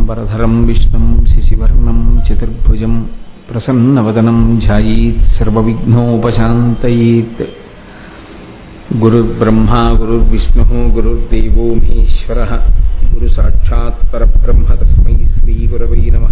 शुक्लाम्बरधरं विष्णुं शिशिवर्णं चतुर्भुजं प्रसन्नवदनं ध्यायेत् सर्वविघ्नोपशान्तयेत् गुरुर्ब्रह्मा गुरुर्विष्णुः गुरुर्देवो महेश्वरः गुरुसाक्षात् परब्रह्म तस्मै श्रीगुरवै नमः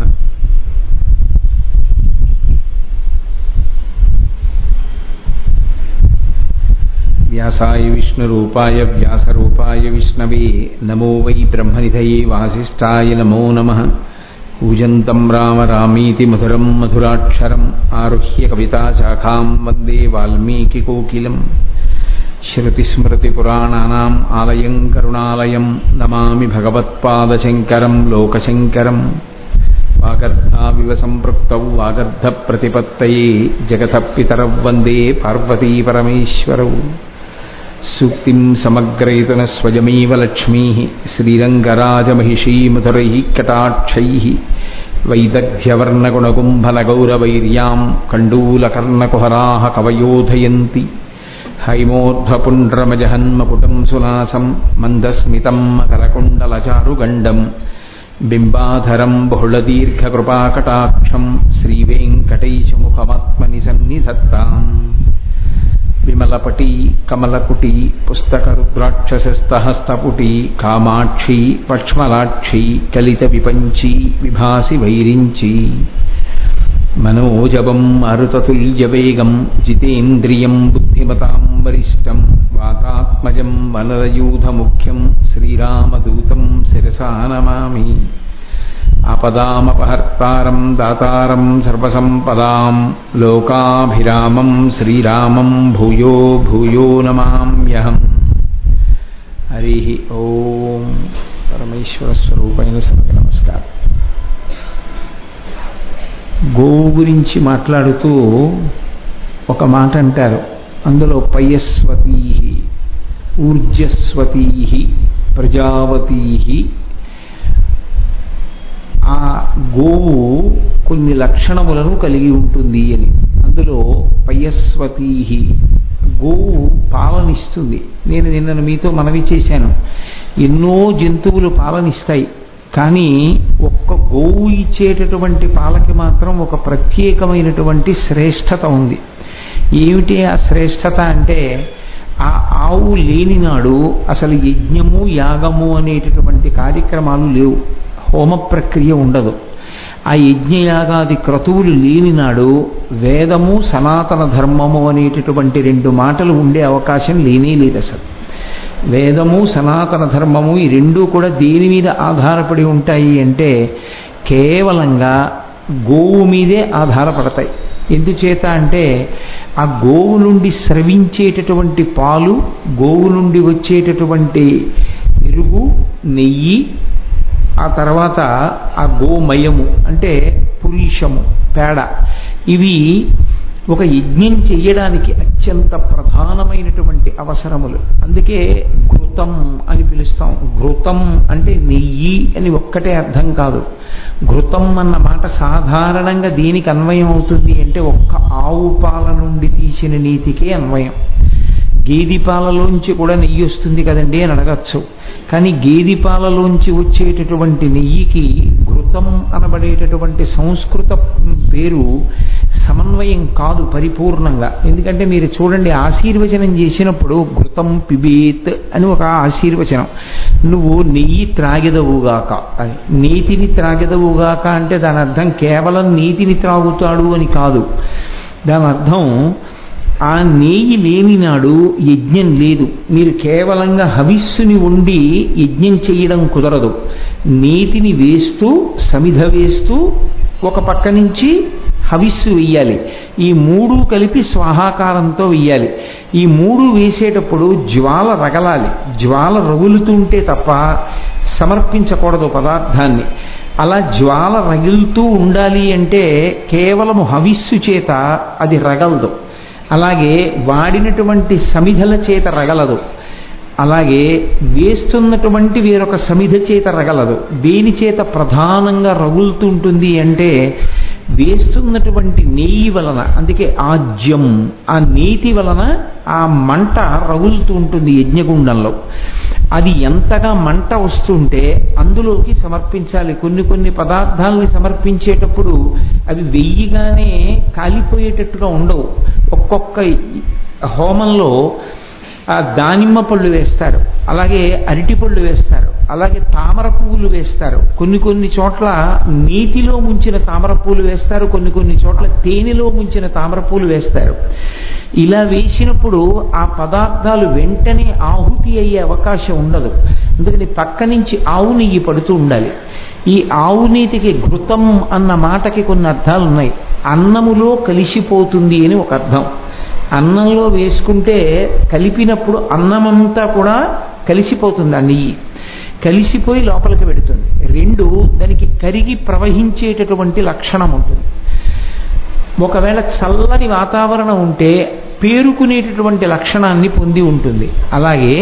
व्यासाय विष्णुरूपाय व्यासरूपाय विष्णवे नमो वै ब्रह्मनिधये वासिष्ठाय नमो नमः कूजन्तं राम रामीति मधुरं मधुराक्षरम् आरुह्य कविताशाखां वन्दे वाल्मीकिकोकिलम् श्रुतिस्मृतिपुराणानाम् आलयं करुणालयं नमामि भगवत्पादशङ्करं लोकशङ्करम् वागर्धाविव सम्पृक्तौ वागर्धप्रतिपत्तये जगतः पितरौ वन्दे पार्वतीपरमेश्वरौ सूक्तिं समग्रयितुनः स्वयमेव लक्ष्मीः श्रीरङ्गराजमहिषीमधुरैः कटाक्षैः वैदग्ध्यवर्णगुणकुम्भलगौरवैर्यां कण्डूलकर्णकुहराः कवयोधयन्ति हैमोर्ध्वपुण्ड्रमजहन्मपुटं सुनासं मन्दस्मितं मकरकुण्डलचारुगण्डम् बिम्बाधरं बहुलदीर्घकृपाकटाक्षं श्रीवेङ्कटैशमुखमात्मनि सन्निधत्ताम् विमलपटी कमलकुटी पुस्तकरुद्राक्षसस्तहस्तपुटी कामाक्षी पक्ष्मलाक्षी कलितविपञ्ची विभासि वैरिञ्ची मनोजवम् अरुततुल्यवेगं जितेन्द्रियं बुद्धिमतां वरिष्ठं वातात्मजं वनरयूथमुख्यं श्रीरामदूतं शिरसा नमामि आपदामपहर्तारं दातारं सर्वसम्पदां लोकाभिरामं श्रीरामं भूयो भूयो नमाम्यहम् हरिः ॐ పరమేశ్వరస్వరూపైన సభకి నమస్కారం గోవు గురించి మాట్లాడుతూ ఒక మాట అంటారు అందులో పయస్వతీ ఊర్జస్వతీ ప్రజావతీ ఆ గోవు కొన్ని లక్షణములను కలిగి ఉంటుంది అని అందులో పయస్వతీ గోవు పాలనిస్తుంది నేను నిన్న మీతో మనవి చేశాను ఎన్నో జంతువులు పాలనిస్తాయి కానీ ఒక్క గోవు ఇచ్చేటటువంటి పాలకి మాత్రం ఒక ప్రత్యేకమైనటువంటి శ్రేష్టత ఉంది ఏమిటి ఆ శ్రేష్టత అంటే ఆ ఆవు లేనినాడు అసలు యజ్ఞము యాగము అనేటటువంటి కార్యక్రమాలు లేవు హోమ ప్రక్రియ ఉండదు ఆ యజ్ఞయాగాది క్రతువులు లేనినాడు వేదము సనాతన ధర్మము అనేటటువంటి రెండు మాటలు ఉండే అవకాశం లేనే లేదు అసలు వేదము సనాతన ధర్మము ఈ రెండూ కూడా దేని మీద ఆధారపడి ఉంటాయి అంటే కేవలంగా గోవు మీదే ఆధారపడతాయి ఎందుచేత అంటే ఆ గోవు నుండి స్రవించేటటువంటి పాలు గోవు నుండి వచ్చేటటువంటి పెరుగు నెయ్యి ఆ తర్వాత ఆ గోమయము అంటే పురీషము పేడ ఇవి ఒక యజ్ఞం చెయ్యడానికి అత్యంత ప్రధానమైనటువంటి అవసరములు అందుకే ఘృతం అని పిలుస్తాం ఘృతం అంటే నెయ్యి అని ఒక్కటే అర్థం కాదు ఘృతం అన్న మాట సాధారణంగా దేనికి అన్వయం అవుతుంది అంటే ఒక్క ఆవు పాల నుండి తీసిన నీతికే అన్వయం గేది పాలలోంచి కూడా నెయ్యి వస్తుంది కదండి అని అడగచ్చు కానీ గేది పాలలోంచి వచ్చేటటువంటి నెయ్యికి ఘృతం అనబడేటటువంటి సంస్కృత పేరు సమన్వయం కాదు పరిపూర్ణంగా ఎందుకంటే మీరు చూడండి ఆశీర్వచనం చేసినప్పుడు ఘృతం పిబేత్ అని ఒక ఆశీర్వచనం నువ్వు నెయ్యి త్రాగెదవుగాక అని నీతిని త్రాగెదవుగాక అంటే దాని అర్థం కేవలం నీతిని త్రాగుతాడు అని కాదు దాని అర్థం ఆ నేయి లేనినాడు యజ్ఞం లేదు మీరు కేవలంగా హవిస్సుని ఉండి యజ్ఞం చేయడం కుదరదు నీతిని వేస్తూ సమిధ వేస్తూ ఒక పక్క నుంచి హవిస్సు వెయ్యాలి ఈ మూడు కలిపి స్వాహాకారంతో వెయ్యాలి ఈ మూడు వేసేటప్పుడు జ్వాల రగలాలి జ్వాల రగులుతుంటే తప్ప సమర్పించకూడదు పదార్థాన్ని అలా జ్వాల రగులుతూ ఉండాలి అంటే కేవలము హవిస్సు చేత అది రగలదు అలాగే వాడినటువంటి సమిధల చేత రగలదు అలాగే వేస్తున్నటువంటి వేరొక సమిధ చేత రగలదు దేని చేత ప్రధానంగా రగులుతుంటుంది అంటే వేస్తున్నటువంటి నెయ్యి వలన అందుకే ఆజ్యం ఆ నీతి వలన ఆ మంట రగులుతూ ఉంటుంది యజ్ఞగుండంలో అది ఎంతగా మంట వస్తుంటే అందులోకి సమర్పించాలి కొన్ని కొన్ని పదార్థాలని సమర్పించేటప్పుడు అవి వెయ్యిగానే కాలిపోయేటట్టుగా ఉండవు ఒక్కొక్క హోమంలో ఆ దానిమ్మ పళ్ళు వేస్తారు అలాగే అరటి పళ్ళు వేస్తారు అలాగే తామర పువ్వులు వేస్తారు కొన్ని కొన్ని చోట్ల నీటిలో ముంచిన తామర పువ్వులు వేస్తారు కొన్ని కొన్ని చోట్ల తేనెలో ముంచిన తామర పువ్వులు వేస్తారు ఇలా వేసినప్పుడు ఆ పదార్థాలు వెంటనే ఆహుతి అయ్యే అవకాశం ఉండదు అందుకని పక్క నుంచి ఆవు నెయ్యి పడుతూ ఉండాలి ఈ ఆవు నీతికి ఘృతం అన్న మాటకి కొన్ని అర్థాలు ఉన్నాయి అన్నములో కలిసిపోతుంది అని ఒక అర్థం అన్నంలో వేసుకుంటే కలిపినప్పుడు అన్నమంతా కూడా కలిసిపోతుంది ఆ నెయ్యి కలిసిపోయి లోపలికి పెడుతుంది రెండు దానికి కరిగి ప్రవహించేటటువంటి లక్షణం ఉంటుంది ఒకవేళ చల్లని వాతావరణం ఉంటే పేరుకునేటటువంటి లక్షణాన్ని పొంది ఉంటుంది అలాగే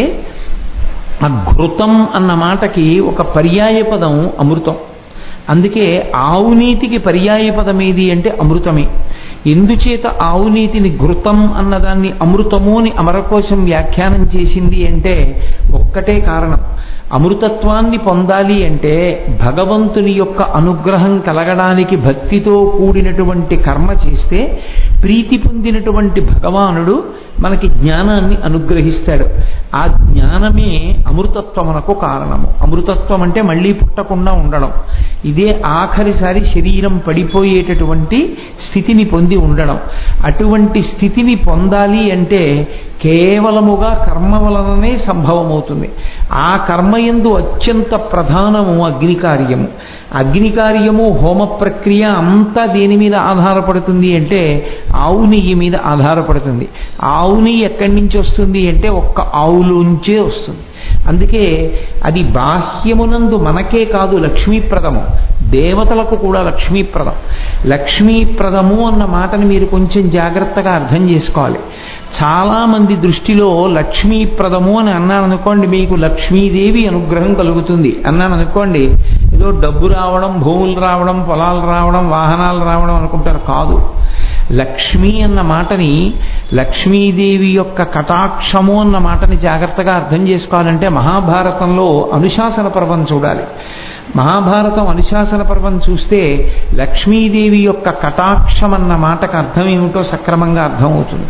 ఆ ఘృతం అన్న మాటకి ఒక పర్యాయ పదం అమృతం అందుకే ఆవునీతికి పర్యాయ పదం ఏది అంటే అమృతమే ఎందుచేత ఆవునీతిని ఘృతం అన్నదాన్ని అమృతము అని అమరకోశం వ్యాఖ్యానం చేసింది అంటే ఒక్కటే కారణం అమృతత్వాన్ని పొందాలి అంటే భగవంతుని యొక్క అనుగ్రహం కలగడానికి భక్తితో కూడినటువంటి కర్మ చేస్తే ప్రీతి పొందినటువంటి భగవానుడు మనకి జ్ఞానాన్ని అనుగ్రహిస్తాడు ఆ జ్ఞానమే అమృతత్వమునకు కారణము అమృతత్వం అంటే మళ్ళీ పుట్టకుండా ఉండడం ఇదే ఆఖరిసారి శరీరం పడిపోయేటటువంటి స్థితిని పొంది ఉండడం అటువంటి స్థితిని పొందాలి అంటే కేవలముగా కర్మ వలననే సంభవమవుతుంది ఆ కర్మయందు అత్యంత ప్రధానము అగ్ని కార్యము అగ్ని కార్యము హోమ ప్రక్రియ అంతా దేని మీద ఆధారపడుతుంది అంటే ఆవు నెయ్యి మీద ఆధారపడుతుంది ఆవు నెయ్యి ఎక్కడి నుంచి వస్తుంది అంటే ఒక్క ఆవులోంచే వస్తుంది అందుకే అది బాహ్యమునందు మనకే కాదు లక్ష్మీప్రదము దేవతలకు కూడా లక్ష్మీప్రదం లక్ష్మీప్రదము అన్న మాటని మీరు కొంచెం జాగ్రత్తగా అర్థం చేసుకోవాలి చాలామంది దృష్టిలో లక్ష్మీప్రదము అని అన్నాను అనుకోండి మీకు లక్ష్మీదేవి అనుగ్రహం కలుగుతుంది అన్నాను అనుకోండి ఏదో డబ్బు రావడం భూములు రావడం పొలాలు రావడం వాహనాలు రావడం అనుకుంటారు కాదు లక్ష్మి అన్న మాటని లక్ష్మీదేవి యొక్క కటాక్షము అన్న మాటని జాగ్రత్తగా అర్థం చేసుకోవాలంటే మహాభారతంలో అనుశాసన పర్వం చూడాలి మహాభారతం అనుశాసన పర్వం చూస్తే లక్ష్మీదేవి యొక్క కటాక్షం అన్న మాటకు అర్థం ఏమిటో సక్రమంగా అర్థమవుతుంది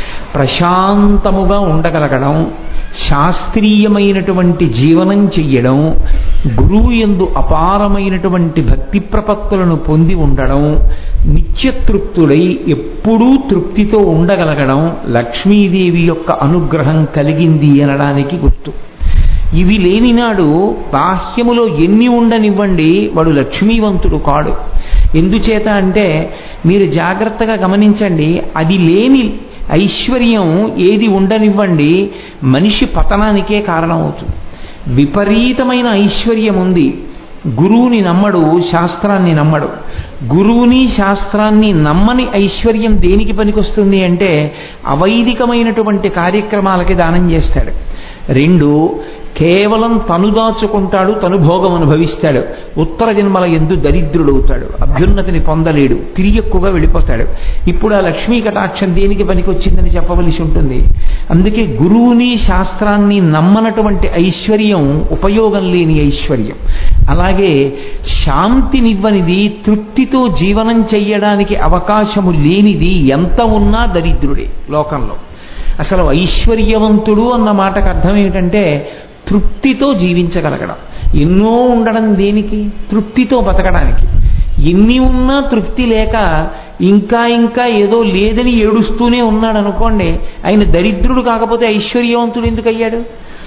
ప్రశాంతముగా ఉండగలగడం శాస్త్రీయమైనటువంటి జీవనం చెయ్యడం గురువు ఎందు అపారమైనటువంటి భక్తి ప్రపత్తులను పొంది ఉండడం నిత్యతృప్తుడై ఎప్పుడూ తృప్తితో ఉండగలగడం లక్ష్మీదేవి యొక్క అనుగ్రహం కలిగింది అనడానికి గుర్తు ఇవి లేనినాడు బాహ్యములో ఎన్ని ఉండనివ్వండి వాడు లక్ష్మీవంతుడు కాడు ఎందుచేత అంటే మీరు జాగ్రత్తగా గమనించండి అది లేని ఐశ్వర్యం ఏది ఉండనివ్వండి మనిషి పతనానికే కారణమవుతుంది విపరీతమైన ఐశ్వర్యం ఉంది గురువుని నమ్మడు శాస్త్రాన్ని నమ్మడు గురువుని శాస్త్రాన్ని నమ్మని ఐశ్వర్యం దేనికి పనికొస్తుంది అంటే అవైదికమైనటువంటి కార్యక్రమాలకి దానం చేస్తాడు రెండు కేవలం తను దాచుకుంటాడు తను భోగం అనుభవిస్తాడు ఉత్తర జన్మల ఎందు దరిద్రుడవుతాడు అభ్యున్నతిని పొందలేడు తిరియక్కుగా వెళ్ళిపోతాడు ఇప్పుడు ఆ లక్ష్మీ కటాక్షం దేనికి పనికొచ్చిందని చెప్పవలసి ఉంటుంది అందుకే గురువుని శాస్త్రాన్ని నమ్మనటువంటి ఐశ్వర్యం ఉపయోగం లేని ఐశ్వర్యం అలాగే శాంతినివ్వనిది తృప్తితో జీవనం చెయ్యడానికి అవకాశము లేనిది ఎంత ఉన్నా దరిద్రుడే లోకంలో అసలు ఐశ్వర్యవంతుడు అన్న మాటకు అర్థం ఏమిటంటే తృప్తితో జీవించగలగడం ఎన్నో ఉండడం దేనికి తృప్తితో బతకడానికి ఎన్ని ఉన్నా తృప్తి లేక ఇంకా ఇంకా ఏదో లేదని ఏడుస్తూనే ఉన్నాడు అనుకోండి ఆయన దరిద్రుడు కాకపోతే ఐశ్వర్యవంతుడు ఎందుకు అయ్యాడు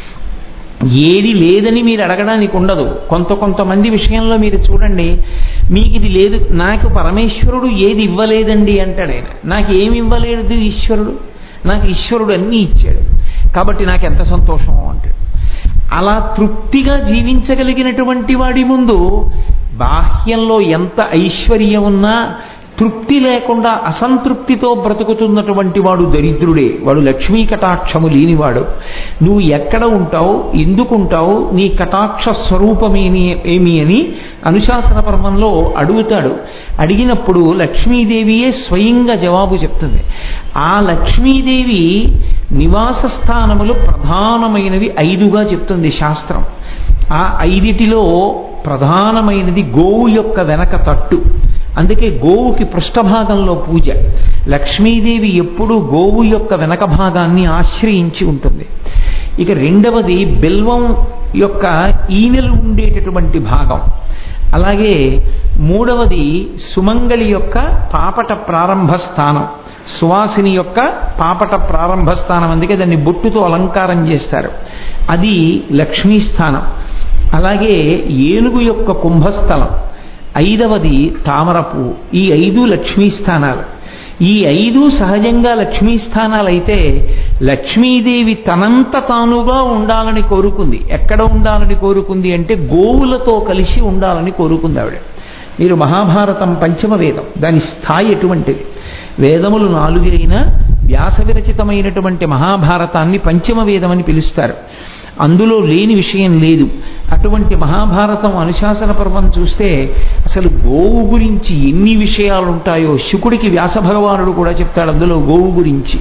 ఏది లేదని మీరు అడగడానికి ఉండదు కొంత కొంతమంది విషయంలో మీరు చూడండి మీకు ఇది లేదు నాకు పరమేశ్వరుడు ఏది ఇవ్వలేదండి అంటాడు ఆయన నాకు ఏమి ఇవ్వలేదు ఈశ్వరుడు నాకు ఈశ్వరుడు అన్నీ ఇచ్చాడు కాబట్టి నాకు ఎంత సంతోషమో అంటాడు అలా తృప్తిగా జీవించగలిగినటువంటి వాడి ముందు బాహ్యంలో ఎంత ఐశ్వర్యం ఉన్నా తృప్తి లేకుండా అసంతృప్తితో బ్రతుకుతున్నటువంటి వాడు దరిద్రుడే వాడు లక్ష్మీ కటాక్షము లేనివాడు నువ్వు ఎక్కడ ఉంటావు ఎందుకుంటావు నీ కటాక్ష స్వరూపమేమి ఏమి అని అనుశాసన పర్వంలో అడుగుతాడు అడిగినప్పుడు లక్ష్మీదేవియే స్వయంగా జవాబు చెప్తుంది ఆ లక్ష్మీదేవి నివాస స్థానములు ప్రధానమైనవి ఐదుగా చెప్తుంది శాస్త్రం ఆ ఐదిటిలో ప్రధానమైనది గోవు యొక్క వెనక తట్టు అందుకే గోవుకి పృష్ఠభాగంలో పూజ లక్ష్మీదేవి ఎప్పుడూ గోవు యొక్క వెనక భాగాన్ని ఆశ్రయించి ఉంటుంది ఇక రెండవది బిల్వం యొక్క ఈనెలు ఉండేటటువంటి భాగం అలాగే మూడవది సుమంగళి యొక్క పాపట ప్రారంభ స్థానం సువాసిని యొక్క పాపట ప్రారంభ స్థానం అందుకే దాన్ని బొట్టుతో అలంకారం చేస్తారు అది లక్ష్మీ స్థానం అలాగే ఏనుగు యొక్క కుంభస్థలం ఐదవది తామరపు ఈ ఐదు లక్ష్మీ స్థానాలు ఈ ఐదు సహజంగా లక్ష్మీ స్థానాలైతే లక్ష్మీదేవి తనంత తానుగా ఉండాలని కోరుకుంది ఎక్కడ ఉండాలని కోరుకుంది అంటే గోవులతో కలిసి ఉండాలని కోరుకుంది ఆవిడ మీరు మహాభారతం పంచమ వేదం దాని స్థాయి ఎటువంటిది వేదములు నాలుగైన వ్యాస విరచితమైనటువంటి మహాభారతాన్ని పంచమ వేదం అని పిలుస్తారు అందులో లేని విషయం లేదు అటువంటి మహాభారతం అనుశాసన పర్వం చూస్తే అసలు గోవు గురించి ఎన్ని విషయాలు ఉంటాయో శుకుడికి వ్యాస భగవానుడు కూడా చెప్తాడు అందులో గోవు గురించి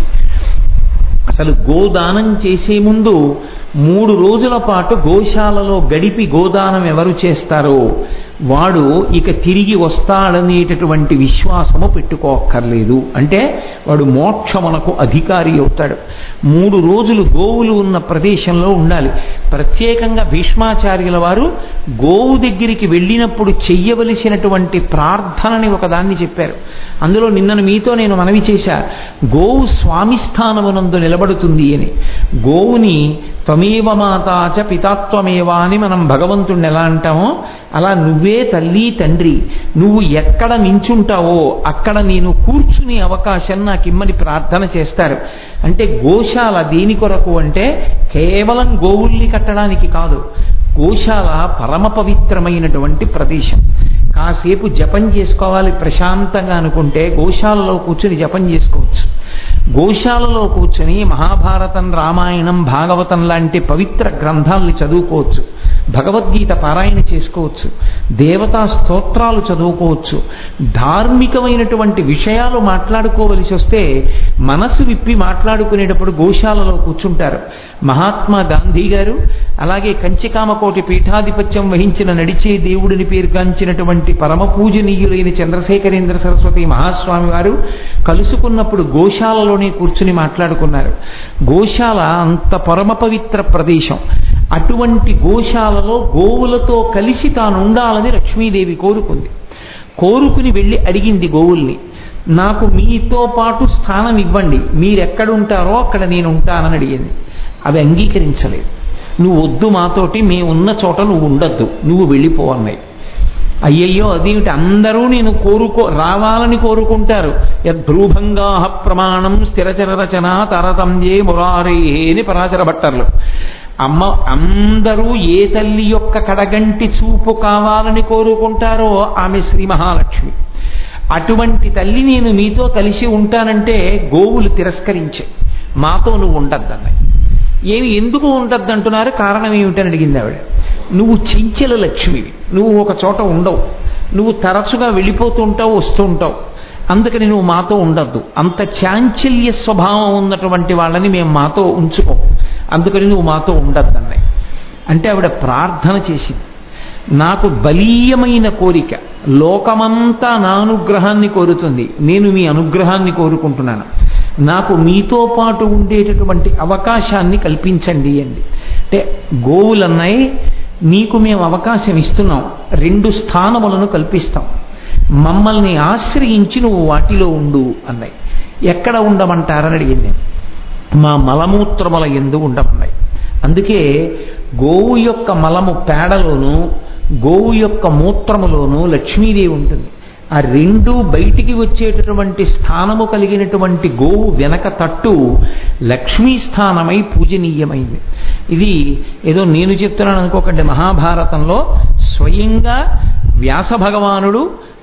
అసలు గోదానం చేసే ముందు మూడు రోజుల పాటు గోశాలలో గడిపి గోదానం ఎవరు చేస్తారో వాడు ఇక తిరిగి వస్తాడనేటటువంటి విశ్వాసము పెట్టుకోక్కర్లేదు అంటే వాడు మోక్షమునకు అధికారి అవుతాడు మూడు రోజులు గోవులు ఉన్న ప్రదేశంలో ఉండాలి ప్రత్యేకంగా భీష్మాచార్యుల వారు గోవు దగ్గరికి వెళ్ళినప్పుడు చెయ్యవలసినటువంటి ప్రార్థనని ఒకదాన్ని చెప్పారు అందులో నిన్నను మీతో నేను మనవి చేశా గోవు స్వామి స్థానమునందు నిలబడుతుంది అని గోవుని త్వమేవ మాతాచ పితాత్వమేవా అని మనం భగవంతుణ్ణి ఎలా అంటామో అలా నువ్వే తల్లి తండ్రి నువ్వు ఎక్కడ నించుంటావో అక్కడ నేను కూర్చునే అవకాశం నాకు ఇమ్మని ప్రార్థన చేస్తారు అంటే గోశాల దేని కొరకు అంటే కేవలం గోవుల్ని కట్టడానికి కాదు గోశాల పరమ పవిత్రమైనటువంటి ప్రదేశం కాసేపు జపం చేసుకోవాలి ప్రశాంతంగా అనుకుంటే గోశాలలో కూర్చుని జపం చేసుకోవచ్చు గోశాలలో కూర్చొని మహాభారతం రామాయణం భాగవతం లాంటి పవిత్ర గ్రంథాలని చదువుకోవచ్చు భగవద్గీత పారాయణ చేసుకోవచ్చు దేవతా స్తోత్రాలు చదువుకోవచ్చు ధార్మికమైనటువంటి విషయాలు మాట్లాడుకోవలసి వస్తే మనసు విప్పి మాట్లాడుకునేటప్పుడు గోశాలలో కూర్చుంటారు మహాత్మా గాంధీ గారు అలాగే కంచికామకోటి పీఠాధిపత్యం వహించిన నడిచే దేవుడిని పేరుగాంచినటువంటి పరమ పూజనీయులైన చంద్రశేఖరేంద్ర సరస్వతి మహాస్వామి వారు కలుసుకున్నప్పుడు గోశాలలోనే కూర్చుని మాట్లాడుకున్నారు గోశాల అంత పరమ పవిత్ర ప్రదేశం అటువంటి గోశాలలో గోవులతో కలిసి తాను ఉండాలని లక్ష్మీదేవి కోరుకుంది కోరుకుని వెళ్ళి అడిగింది గోవుల్ని నాకు మీతో పాటు స్థానం ఇవ్వండి మీరెక్కడుంటారో అక్కడ నేను ఉంటానని అడిగింది అవి అంగీకరించలేదు నువ్వు వద్దు మాతోటి మేమున్న చోట నువ్వు ఉండద్దు నువ్వు వెళ్ళిపోవన్నాయి అయ్యయ్యో అదేమిటి అందరూ నేను కోరుకో రావాలని కోరుకుంటారు యద్భ్రూభంగా ప్రమాణం స్థిరచర రచన తరతంజే మురారే అని పరాశర భట్టర్లు అమ్మ అందరూ ఏ తల్లి యొక్క కడగంటి చూపు కావాలని కోరుకుంటారో ఆమె శ్రీ మహాలక్ష్మి అటువంటి తల్లి నేను మీతో కలిసి ఉంటానంటే గోవులు తిరస్కరించే మాతో నువ్వు ఉండద్దన్నాయి ఏమి ఎందుకు ఉండద్దంటున్నారు కారణం ఏమిటని అడిగింది ఆవిడ నువ్వు చించెల లక్ష్మివి నువ్వు ఒక చోట ఉండవు నువ్వు తరచుగా వెళ్ళిపోతూ ఉంటావు వస్తూ ఉంటావు అందుకని నువ్వు మాతో ఉండద్దు అంత చాంచల్య స్వభావం ఉన్నటువంటి వాళ్ళని మేము మాతో ఉంచుకోం అందుకని నువ్వు మాతో ఉండద్దన్నాయి అంటే ఆవిడ ప్రార్థన చేసింది నాకు బలీయమైన కోరిక లోకమంతా నా అనుగ్రహాన్ని కోరుతుంది నేను మీ అనుగ్రహాన్ని కోరుకుంటున్నాను నాకు మీతో పాటు ఉండేటటువంటి అవకాశాన్ని కల్పించండి అండి అంటే గోవులన్నాయి నీకు మేము అవకాశం ఇస్తున్నాం రెండు స్థానములను కల్పిస్తాం మమ్మల్ని ఆశ్రయించి నువ్వు వాటిలో ఉండు అన్నాయి ఎక్కడ ఉండమంటారని అడిగింది మా మలమూత్రముల ఎందు ఉండమన్నాయి అందుకే గోవు యొక్క మలము పేడలోను గోవు యొక్క మూత్రములోను లక్ష్మీదేవి ఉంటుంది ఆ రెండు బయటికి వచ్చేటటువంటి స్థానము కలిగినటువంటి గోవు వెనక తట్టు లక్ష్మీ స్థానమై పూజనీయమైంది ఇది ఏదో నేను చెప్తున్నాను అనుకోకండి మహాభారతంలో స్వయంగా వ్యాస భగవానుడు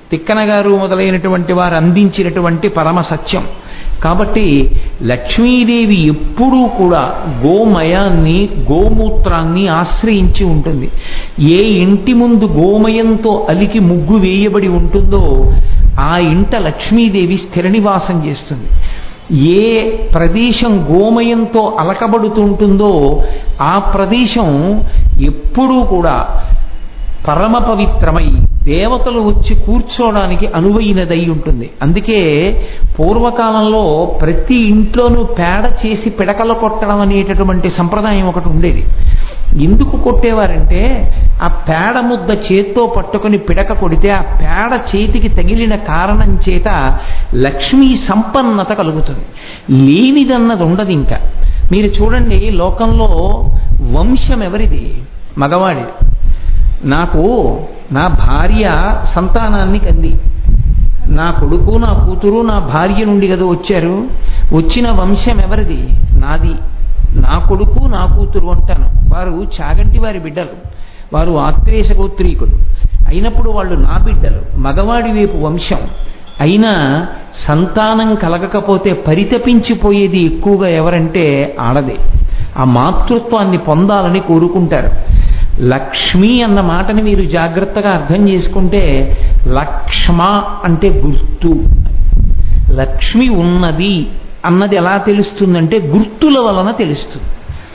తిక్కన గారు మొదలైనటువంటి వారు అందించినటువంటి పరమ సత్యం కాబట్టి లక్ష్మీదేవి ఎప్పుడూ కూడా గోమయాన్ని గోమూత్రాన్ని ఆశ్రయించి ఉంటుంది ఏ ఇంటి ముందు గోమయంతో అలికి ముగ్గు వేయబడి ఉంటుందో ఆ ఇంట లక్ష్మీదేవి స్థిర నివాసం చేస్తుంది ఏ ప్రదేశం గోమయంతో అలకబడుతుంటుందో ఆ ప్రదేశం ఎప్పుడూ కూడా పరమ పవిత్రమై దేవతలు వచ్చి కూర్చోవడానికి అనువైనదై ఉంటుంది అందుకే పూర్వకాలంలో ప్రతి ఇంట్లోనూ పేడ చేసి పిడకలు కొట్టడం అనేటటువంటి సంప్రదాయం ఒకటి ఉండేది ఎందుకు కొట్టేవారంటే ఆ పేడ ముద్ద చేత్తో పట్టుకొని పిడక కొడితే ఆ పేడ చేతికి తగిలిన కారణం చేత లక్ష్మీ సంపన్నత కలుగుతుంది లేనిదన్నది ఉండదు ఇంకా మీరు చూడండి లోకంలో వంశం ఎవరిది మగవాడిది నాకు నా భార్య సంతానాన్ని కంది నా కొడుకు నా కూతురు నా భార్య నుండి కదా వచ్చారు వచ్చిన వంశం ఎవరిది నాది నా కొడుకు నా కూతురు అంటాను వారు చాగంటి వారి బిడ్డలు వారు ఆత్రేయ గోత్రీకులు అయినప్పుడు వాళ్ళు నా బిడ్డలు మగవాడి వైపు వంశం అయినా సంతానం కలగకపోతే పరితపించిపోయేది ఎక్కువగా ఎవరంటే ఆడదే ఆ మాతృత్వాన్ని పొందాలని కోరుకుంటారు లక్ష్మి అన్న మాటని మీరు జాగ్రత్తగా అర్థం చేసుకుంటే లక్ష్మ అంటే గుర్తు లక్ష్మి ఉన్నది అన్నది ఎలా తెలుస్తుందంటే గుర్తుల వలన తెలుస్తుంది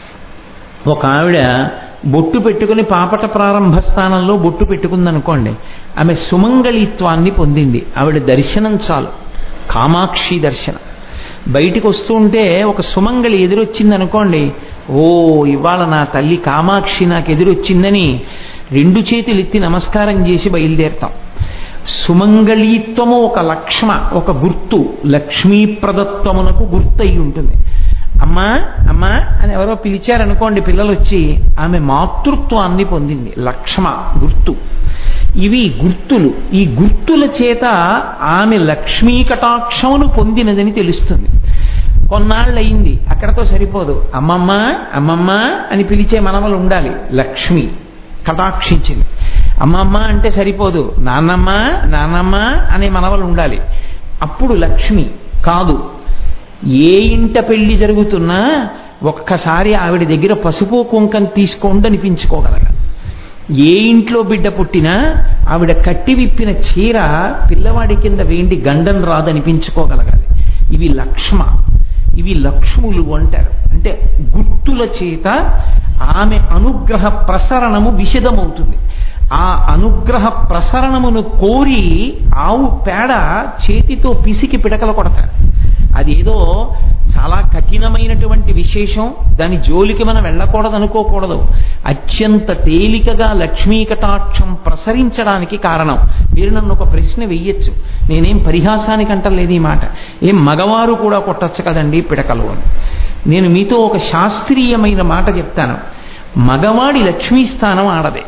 ఒక ఆవిడ బొట్టు పెట్టుకుని పాపట ప్రారంభ స్థానంలో బొట్టు పెట్టుకుందనుకోండి ఆమె సుమంగళిత్వాన్ని పొందింది ఆవిడ దర్శనం చాలు కామాక్షి దర్శనం బయటికి వస్తూ ఉంటే ఒక సుమంగళి ఎదురొచ్చింది అనుకోండి ఓ ఇవాళ నా తల్లి కామాక్షి నాకు ఎదురొచ్చిందని రెండు చేతులు ఎత్తి నమస్కారం చేసి బయలుదేరుతాం సుమంగళీత్వము ఒక లక్ష్మ ఒక గుర్తు లక్ష్మీ ప్రదత్వమునకు గుర్తు అయి ఉంటుంది అమ్మా అమ్మా అని ఎవరో పిలిచారనుకోండి పిల్లలు వచ్చి ఆమె మాతృత్వాన్ని పొందింది లక్ష్మ గుర్తు ఇవి గుర్తులు ఈ గుర్తుల చేత ఆమె లక్ష్మీ కటాక్షమును పొందినదని తెలుస్తుంది కొన్నాళ్ళయింది అక్కడతో సరిపోదు అమ్మమ్మ అమ్మమ్మ అని పిలిచే మనవలు ఉండాలి లక్ష్మి కటాక్షించింది అమ్మమ్మ అంటే సరిపోదు నాన్నమ్మ నాన్నమ్మ అనే మనవలు ఉండాలి అప్పుడు లక్ష్మి కాదు ఏ ఇంట పెళ్లి జరుగుతున్నా ఒక్కసారి ఆవిడ దగ్గర పసుపు కుంకం తీసుకోండి అనిపించుకోగలగాలి ఏ ఇంట్లో బిడ్డ పుట్టినా ఆవిడ కట్టి విప్పిన చీర పిల్లవాడి కింద వేండి గండం రాదనిపించుకోగలగాలి ఇవి లక్ష్మ ఇవి లక్ష్ములు అంటారు అంటే గుర్తుల చేత ఆమె అనుగ్రహ ప్రసరణము విషదమవుతుంది ఆ అనుగ్రహ ప్రసరణమును కోరి ఆవు పేడ చేతితో పిసికి పిడకలు కొడతారు అదేదో చాలా కఠినమైనటువంటి విశేషం దాని జోలికి మనం వెళ్ళకూడదు అనుకోకూడదు అత్యంత తేలికగా లక్ష్మీ కటాక్షం ప్రసరించడానికి కారణం మీరు నన్ను ఒక ప్రశ్న వెయ్యొచ్చు నేనేం పరిహాసానికి అంటలేదు ఈ మాట ఏం మగవారు కూడా కొట్టచ్చు కదండి పిడకలు అని నేను మీతో ఒక శాస్త్రీయమైన మాట చెప్తాను మగవాడి లక్ష్మీ స్థానం ఆడదే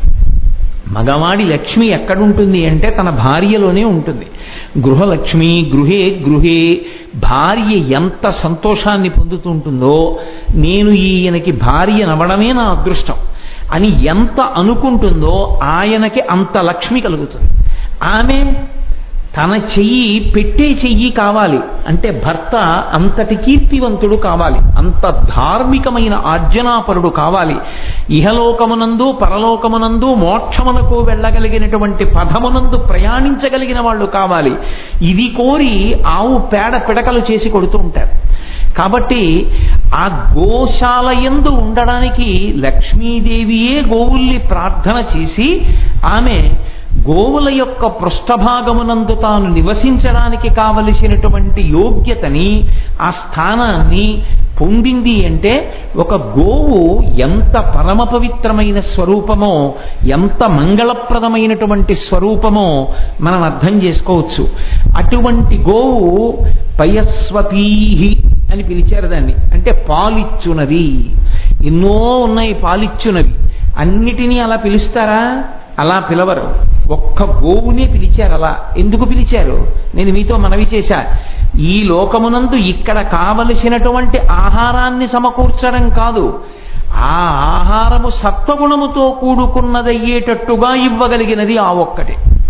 మగవాడి లక్ష్మి ఎక్కడుంటుంది అంటే తన భార్యలోనే ఉంటుంది గృహలక్ష్మి గృహే గృహే భార్య ఎంత సంతోషాన్ని పొందుతుంటుందో నేను ఈయనకి భార్య నవ్వడమే నా అదృష్టం అని ఎంత అనుకుంటుందో ఆయనకి అంత లక్ష్మి కలుగుతుంది ఆమె తన చెయ్యి పెట్టే చెయ్యి కావాలి అంటే భర్త అంతటి కీర్తివంతుడు కావాలి అంత ధార్మికమైన ఆర్జనాపరుడు కావాలి ఇహలోకమునందు పరలోకమునందు మోక్షమునకు వెళ్ళగలిగినటువంటి పదమునందు ప్రయాణించగలిగిన వాళ్ళు కావాలి ఇది కోరి ఆవు పేడ పిడకలు చేసి కొడుతూ ఉంటారు కాబట్టి ఆ గోశాల ఎందు ఉండడానికి లక్ష్మీదేవియే గోవుల్ని ప్రార్థన చేసి ఆమె గోవుల యొక్క పృష్ఠభాగమునందు తాను నివసించడానికి కావలసినటువంటి యోగ్యతని ఆ స్థానాన్ని పొందింది అంటే ఒక గోవు ఎంత పరమ పవిత్రమైన స్వరూపమో ఎంత మంగళప్రదమైనటువంటి స్వరూపమో మనం అర్థం చేసుకోవచ్చు అటువంటి గోవు పయస్వతీహి అని పిలిచారు దాన్ని అంటే పాలిచ్చునది ఎన్నో ఉన్నాయి పాలిచ్చునవి అన్నిటినీ అలా పిలుస్తారా అలా పిలవరు ఒక్క గోవునే పిలిచారు అలా ఎందుకు పిలిచారు నేను మీతో మనవి చేశా ఈ లోకమునందు ఇక్కడ కావలసినటువంటి ఆహారాన్ని సమకూర్చడం కాదు ఆ ఆహారము సత్వగుణముతో కూడుకున్నదయ్యేటట్టుగా ఇవ్వగలిగినది ఆ ఒక్కటే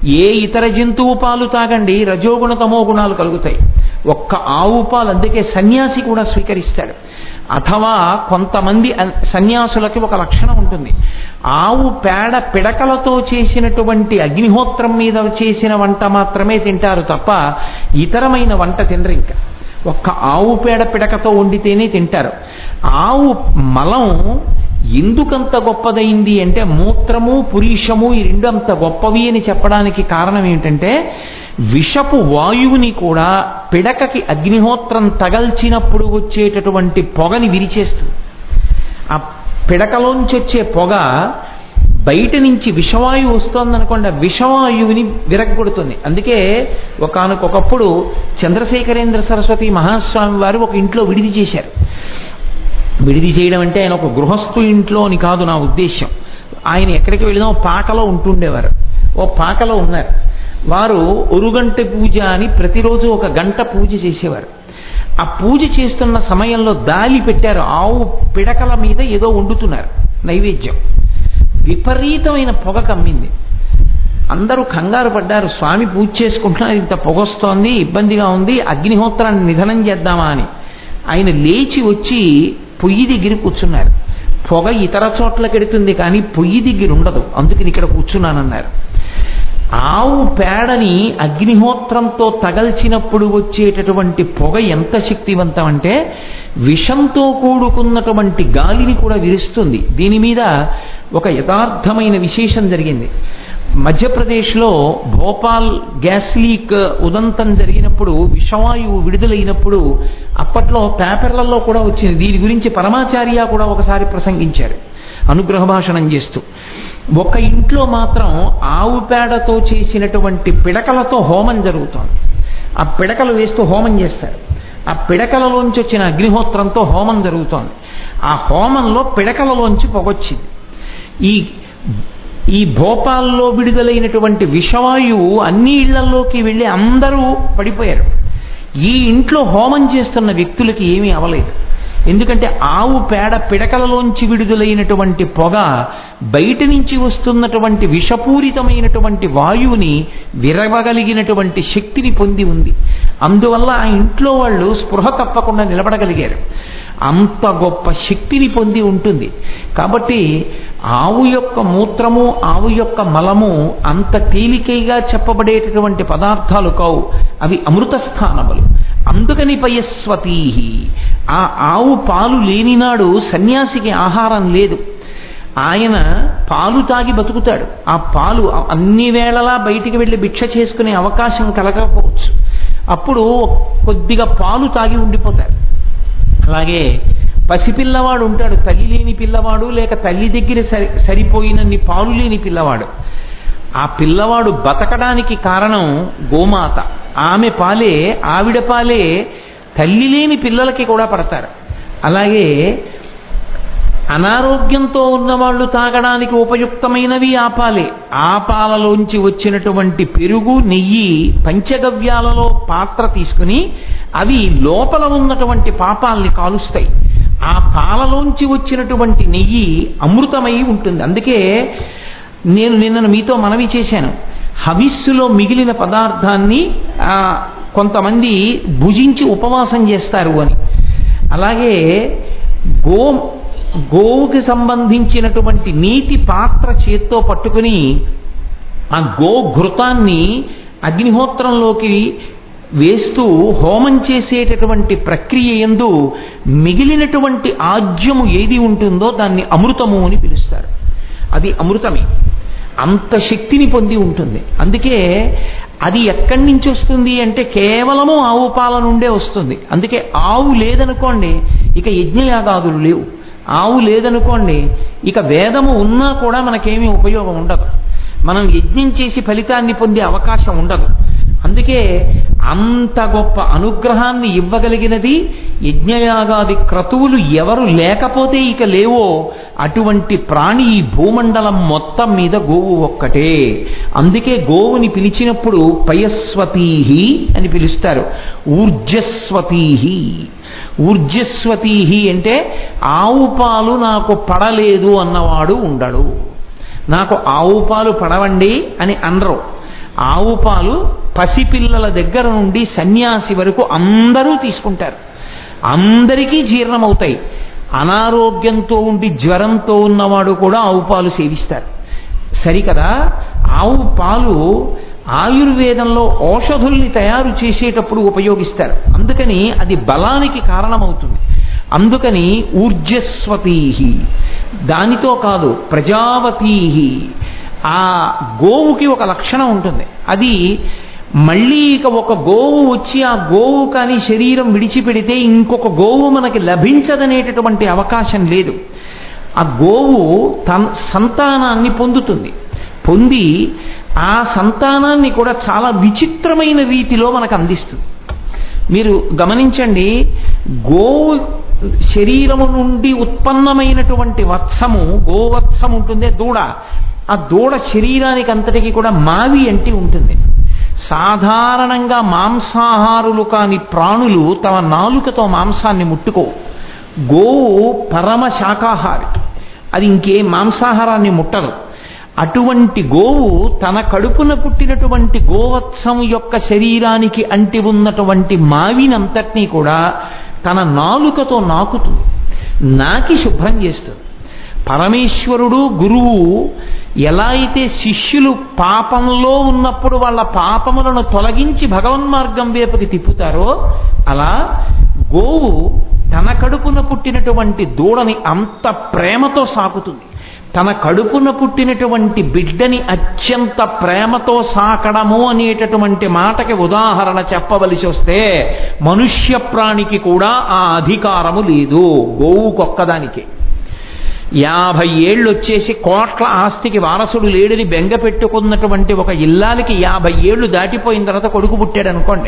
ఏ ఇతర జంతువు పాలు తాగండి రజోగుణ తమో గుణాలు కలుగుతాయి ఒక్క ఆవు పాలు అందుకే సన్యాసి కూడా స్వీకరిస్తాడు అథవా కొంతమంది అన్- సన్యాసులకి ఒక లక్షణం ఉంటుంది ఆవు పేడ పిడకలతో చేసినటువంటి అగ్నిహోత్రం మీద చేసిన వంట మాత్రమే తింటారు తప్ప ఇతరమైన వంట తినరు ఇంకా ఒక్క ఆవు పేడ పిడకతో వండితేనే తింటారు ఆవు మలం ఎందుకంత గొప్పదైంది అంటే మూత్రము పురీషము ఈ రెండు అంత గొప్పవి అని చెప్పడానికి కారణం ఏమిటంటే విషపు వాయువుని కూడా పిడకకి అగ్నిహోత్రం తగల్చినప్పుడు వచ్చేటటువంటి పొగని విరిచేస్తుంది ఆ పిడకలోంచి వచ్చే పొగ బయట నుంచి విషవాయువు వస్తోందనుకోండి ఆ విషవాయువుని విరగొడుతుంది అందుకే ఒకనకొకప్పుడు చంద్రశేఖరేంద్ర సరస్వతి మహాస్వామి వారు ఒక ఇంట్లో విడిది చేశారు విడిది చేయడం అంటే ఆయన ఒక గృహస్థు ఇంట్లో అని కాదు నా ఉద్దేశం ఆయన ఎక్కడికి వెళ్ళినా ఓ పాకలో ఉంటుండేవారు ఓ పాకలో ఉన్నారు వారు ఒరుగంట పూజ అని ప్రతిరోజు ఒక గంట పూజ చేసేవారు ఆ పూజ చేస్తున్న సమయంలో దాలి పెట్టారు ఆవు పిడకల మీద ఏదో వండుతున్నారు నైవేద్యం విపరీతమైన పొగ కమ్మింది అందరూ కంగారు పడ్డారు స్వామి పూజ చేసుకుంటున్నారు ఇంత పొగొస్తోంది ఇబ్బందిగా ఉంది అగ్నిహోత్రాన్ని నిధనం చేద్దామా అని ఆయన లేచి వచ్చి పొయ్యి దగ్గర కూర్చున్నారు పొగ ఇతర చోట్లకి ఎడుతుంది కానీ పొయ్యి దగ్గర ఉండదు అందుకని ఇక్కడ కూర్చున్నానన్నారు ఆవు పేడని అగ్నిహోత్రంతో తగల్చినప్పుడు వచ్చేటటువంటి పొగ ఎంత శక్తివంతం అంటే విషంతో కూడుకున్నటువంటి గాలిని కూడా విరుస్తుంది దీని మీద ఒక యథార్థమైన విశేషం జరిగింది మధ్యప్రదేశ్లో భోపాల్ గ్యాస్ లీక్ ఉదంతం జరిగినప్పుడు విషవాయువు విడుదలైనప్పుడు అప్పట్లో పేపర్లలో కూడా వచ్చింది దీని గురించి పరమాచార్య కూడా ఒకసారి ప్రసంగించారు అనుగ్రహ భాషణం చేస్తూ ఒక ఇంట్లో మాత్రం ఆవు పేడతో చేసినటువంటి పిడకలతో హోమం జరుగుతోంది ఆ పిడకలు వేస్తూ హోమం చేస్తారు ఆ పిడకలలోంచి వచ్చిన అగ్నిహోత్రంతో హోమం జరుగుతోంది ఆ హోమంలో పిడకలలోంచి పొగొచ్చింది ఈ ఈ భోపాల్లో విడుదలైనటువంటి విషవాయువు అన్ని ఇళ్లలోకి వెళ్ళి అందరూ పడిపోయారు ఈ ఇంట్లో హోమం చేస్తున్న వ్యక్తులకి ఏమీ అవలేదు ఎందుకంటే ఆవు పేడ పిడకలలోంచి విడుదలైనటువంటి పొగ బయట నుంచి వస్తున్నటువంటి విషపూరితమైనటువంటి వాయువుని విరవగలిగినటువంటి శక్తిని పొంది ఉంది అందువల్ల ఆ ఇంట్లో వాళ్ళు స్పృహ తప్పకుండా నిలబడగలిగారు అంత గొప్ప శక్తిని పొంది ఉంటుంది కాబట్టి ఆవు యొక్క మూత్రము ఆవు యొక్క మలము అంత తేలికైగా చెప్పబడేటటువంటి పదార్థాలు కావు అవి అమృత స్థానములు అందుకని పయస్వతీ ఆ ఆవు పాలు లేనినాడు సన్యాసికి ఆహారం లేదు ఆయన పాలు తాగి బతుకుతాడు ఆ పాలు అన్ని వేళలా బయటికి వెళ్ళి భిక్ష చేసుకునే అవకాశం కలగకపోవచ్చు అప్పుడు కొద్దిగా పాలు తాగి ఉండిపోతారు అలాగే పసిపిల్లవాడు ఉంటాడు తల్లి లేని పిల్లవాడు లేక తల్లి దగ్గర సరి సరిపోయినన్ని పాలు లేని పిల్లవాడు ఆ పిల్లవాడు బతకడానికి కారణం గోమాత ఆమె పాలే ఆవిడ పాలే తల్లి లేని పిల్లలకి కూడా పడతారు అలాగే అనారోగ్యంతో ఉన్నవాళ్ళు తాగడానికి ఉపయుక్తమైనవి ఆ పాలే ఆ పాలలోంచి వచ్చినటువంటి పెరుగు నెయ్యి పంచగవ్యాలలో పాత్ర తీసుకుని అవి లోపల ఉన్నటువంటి పాపాల్ని కాలుస్తాయి ఆ పాలలోంచి వచ్చినటువంటి నెయ్యి అమృతమై ఉంటుంది అందుకే నేను నిన్న మీతో మనవి చేశాను హవిస్సులో మిగిలిన పదార్థాన్ని ఆ, కొంతమంది భుజించి ఉపవాసం చేస్తారు అని అలాగే గో గోవుకి సంబంధించినటువంటి నీటి పాత్ర చేత్తో పట్టుకుని ఆ గో ఘృతాన్ని అగ్నిహోత్రంలోకి వేస్తూ హోమం చేసేటటువంటి ప్రక్రియ ఎందు మిగిలినటువంటి ఆజ్యము ఏది ఉంటుందో దాన్ని అమృతము అని పిలుస్తారు అది అమృతమే అంత శక్తిని పొంది ఉంటుంది అందుకే అది ఎక్కడి నుంచి వస్తుంది అంటే కేవలము ఆవు పాల నుండే వస్తుంది అందుకే ఆవు లేదనుకోండి ఇక యజ్ఞయాగాదులు లేవు ఆవు లేదనుకోండి ఇక వేదము ఉన్నా కూడా మనకేమీ ఉపయోగం ఉండదు మనం యజ్ఞం చేసి ఫలితాన్ని పొందే అవకాశం ఉండదు అందుకే అంత గొప్ప అనుగ్రహాన్ని ఇవ్వగలిగినది యజ్ఞయాగాది క్రతువులు ఎవరు లేకపోతే ఇక లేవో అటువంటి ప్రాణి ఈ భూమండలం మొత్తం మీద గోవు ఒక్కటే అందుకే గోవుని పిలిచినప్పుడు పయస్వతీహి అని పిలుస్తారు ఊర్జస్వతీహి ఊర్జస్వతీహి అంటే ఆవు పాలు నాకు పడలేదు అన్నవాడు ఉండడు నాకు ఆవు పాలు పడవండి అని అనరు ఆవు పాలు పసిపిల్లల దగ్గర నుండి సన్యాసి వరకు అందరూ తీసుకుంటారు అందరికీ జీర్ణమవుతాయి అనారోగ్యంతో ఉండి జ్వరంతో ఉన్నవాడు కూడా ఆవు పాలు సేవిస్తారు సరికదా ఆవు పాలు ఆయుర్వేదంలో ఔషధుల్ని తయారు చేసేటప్పుడు ఉపయోగిస్తారు అందుకని అది బలానికి కారణమవుతుంది అందుకని ఊర్జస్వతీ దానితో కాదు ప్రజావతీ ఆ గోవుకి ఒక లక్షణం ఉంటుంది అది మళ్ళీ ఇక ఒక గోవు వచ్చి ఆ గోవు కానీ శరీరం విడిచిపెడితే ఇంకొక గోవు మనకి లభించదనేటటువంటి అవకాశం లేదు ఆ గోవు తన సంతానాన్ని పొందుతుంది పొంది ఆ సంతానాన్ని కూడా చాలా విచిత్రమైన రీతిలో మనకు అందిస్తుంది మీరు గమనించండి గోవు శరీరము నుండి ఉత్పన్నమైనటువంటి వత్సము గోవత్సం ఉంటుంది దూడ ఆ దూడ శరీరానికి అంతటికి కూడా మావి అంటి ఉంటుంది సాధారణంగా మాంసాహారులు కాని ప్రాణులు తమ నాలుకతో మాంసాన్ని ముట్టుకో గోవు పరమ శాకాహారి అది ఇంకే మాంసాహారాన్ని ముట్టదు అటువంటి గోవు తన కడుపున పుట్టినటువంటి గోవత్సం యొక్క శరీరానికి అంటి ఉన్నటువంటి మావినంతటినీ కూడా తన నాలుకతో నాకుతుంది నాకి శుభ్రం చేస్తుంది పరమేశ్వరుడు గురువు ఎలా అయితే శిష్యులు పాపంలో ఉన్నప్పుడు వాళ్ళ పాపములను తొలగించి భగవన్మార్గం వైపుకి తిప్పుతారో అలా గోవు తన కడుపున పుట్టినటువంటి దూడని అంత ప్రేమతో సాకుతుంది తన కడుపున పుట్టినటువంటి బిడ్డని అత్యంత ప్రేమతో సాకడము అనేటటువంటి మాటకి ఉదాహరణ చెప్పవలసి వస్తే మనుష్య ప్రాణికి కూడా ఆ అధికారము లేదు గోవుకొక్కదానికి యాభై ఏళ్ళు వచ్చేసి కోట్ల ఆస్తికి వారసుడు లేడని బెంగ పెట్టుకున్నటువంటి ఒక ఇల్లాలకి యాభై ఏళ్ళు దాటిపోయిన తర్వాత కొడుకు పుట్టాడు అనుకోండి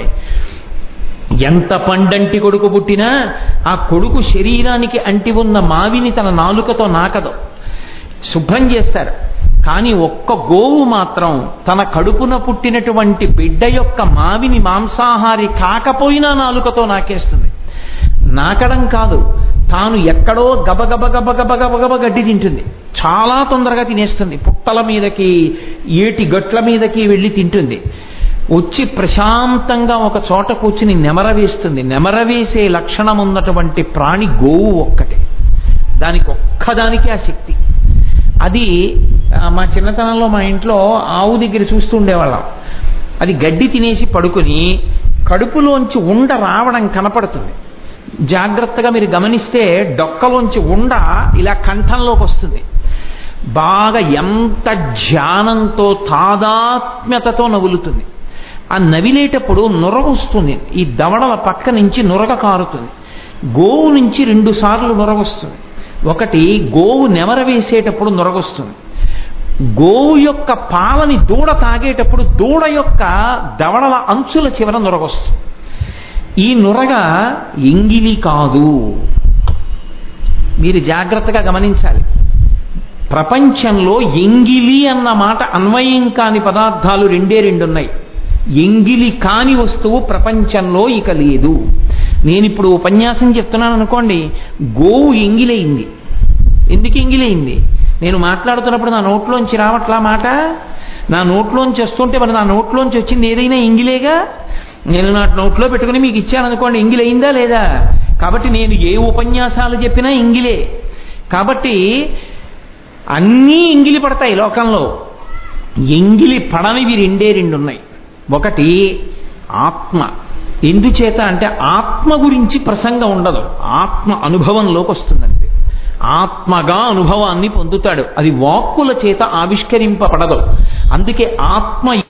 ఎంత పండంటి కొడుకు పుట్టినా ఆ కొడుకు శరీరానికి అంటి ఉన్న మావిని తన నాలుకతో నాకదు శుభ్రం చేస్తారు కానీ ఒక్క గోవు మాత్రం తన కడుపున పుట్టినటువంటి బిడ్డ యొక్క మావిని మాంసాహారి కాకపోయినా నాలుకతో నాకేస్తుంది నాకడం కాదు తాను ఎక్కడో గబగబ గబగబ గబగబ గడ్డి తింటుంది చాలా తొందరగా తినేస్తుంది పుట్టల మీదకి ఏటి గట్ల మీదకి వెళ్ళి తింటుంది వచ్చి ప్రశాంతంగా ఒక చోట కూర్చుని నెమరవేస్తుంది నెమరవేసే లక్షణం ఉన్నటువంటి ప్రాణి గోవు ఒక్కటే దానికి ఒక్కదానికి ఆ శక్తి అది మా చిన్నతనంలో మా ఇంట్లో ఆవు దగ్గర చూస్తూ ఉండేవాళ్ళం అది గడ్డి తినేసి పడుకుని కడుపులోంచి ఉండ రావడం కనపడుతుంది జాగ్రత్తగా మీరు గమనిస్తే డొక్కలోంచి ఉండ ఇలా కంఠంలోకి వస్తుంది బాగా ఎంత ధ్యానంతో తాదాత్మ్యతతో నవ్వులుతుంది ఆ నవిలేటప్పుడు నురగ వస్తుంది ఈ దవడల పక్క నుంచి నురగ కారుతుంది గోవు నుంచి రెండు సార్లు నురగొస్తుంది ఒకటి గోవు నెమర వేసేటప్పుడు నొరగొస్తుంది గోవు యొక్క పాలని దూడ తాగేటప్పుడు దూడ యొక్క దవడల అంచుల చివర నొరగొస్తుంది ఈ నురగ ఎంగిలి కాదు మీరు జాగ్రత్తగా గమనించాలి ప్రపంచంలో ఎంగిలి అన్న మాట అన్వయం కాని పదార్థాలు రెండే రెండున్నాయి ఎంగిలి కాని వస్తువు ప్రపంచంలో ఇక లేదు నేను ఇప్పుడు ఉపన్యాసం చెప్తున్నాను అనుకోండి గోవు ఎంగిలైంది ఎందుకు ఎంగిలైంది నేను మాట్లాడుతున్నప్పుడు నా నోట్లోంచి రావట్లా మాట నా నోట్లోంచి వస్తుంటే మరి నా నోట్లోంచి వచ్చింది ఏదైనా ఎంగిలేగా నేను నా నోట్లో పెట్టుకుని మీకు ఇచ్చాను అనుకోండి ఎంగిలైందా లేదా కాబట్టి నేను ఏ ఉపన్యాసాలు చెప్పినా ఎంగిలే కాబట్టి అన్నీ ఎంగిలి పడతాయి లోకంలో ఎంగిలి పడనివి రెండే రెండు ఉన్నాయి ఒకటి ఆత్మ ఎందుచేత అంటే ఆత్మ గురించి ప్రసంగం ఉండదు ఆత్మ అనుభవంలోకి వస్తుందంటే ఆత్మగా అనుభవాన్ని పొందుతాడు అది వాక్కుల చేత ఆవిష్కరింపబడదు అందుకే ఆత్మ